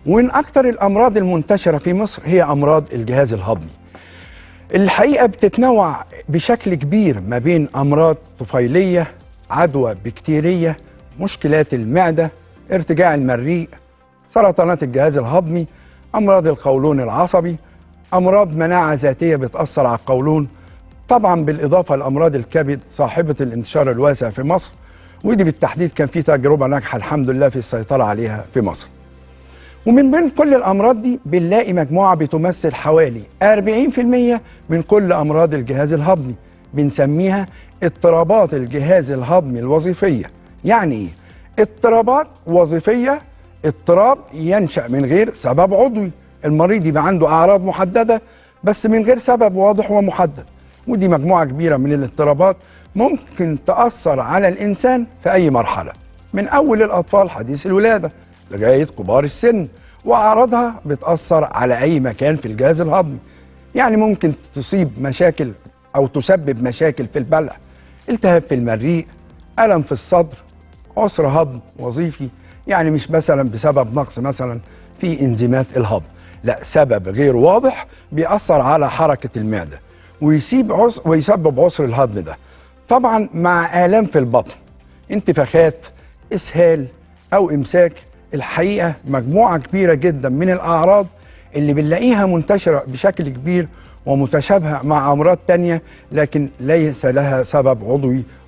ومن اكثر الامراض المنتشره في مصر هي امراض الجهاز الهضمي الحقيقه بتتنوع بشكل كبير ما بين امراض طفيليه عدوى بكتيريه مشكلات المعده ارتجاع المريء سرطانات الجهاز الهضمي امراض القولون العصبي امراض مناعه ذاتيه بتاثر على القولون طبعا بالاضافه لامراض الكبد صاحبه الانتشار الواسع في مصر ودي بالتحديد كان في تجربه ناجحه الحمد لله في السيطره عليها في مصر ومن بين كل الامراض دي بنلاقي مجموعه بتمثل حوالي 40% من كل امراض الجهاز الهضمي بنسميها اضطرابات الجهاز الهضمي الوظيفيه يعني ايه اضطرابات وظيفيه اضطراب ينشا من غير سبب عضوي المريض يبقى عنده اعراض محدده بس من غير سبب واضح ومحدد ودي مجموعه كبيره من الاضطرابات ممكن تاثر على الانسان في اي مرحله من اول الاطفال حديث الولاده لغايه كبار السن واعراضها بتاثر على اي مكان في الجهاز الهضمي يعني ممكن تصيب مشاكل او تسبب مشاكل في البلع التهاب في المريء الم في الصدر عسر هضم وظيفي يعني مش مثلا بسبب نقص مثلا في انزيمات الهضم لا سبب غير واضح بيأثر على حركة المعدة ويسيب عسر ويسبب عسر الهضم ده طبعا مع آلام في البطن انتفاخات إسهال أو إمساك الحقيقة مجموعة كبيرة جدا من الأعراض اللي بنلاقيها منتشرة بشكل كبير ومتشابهة مع أمراض تانية لكن ليس لها سبب عضوي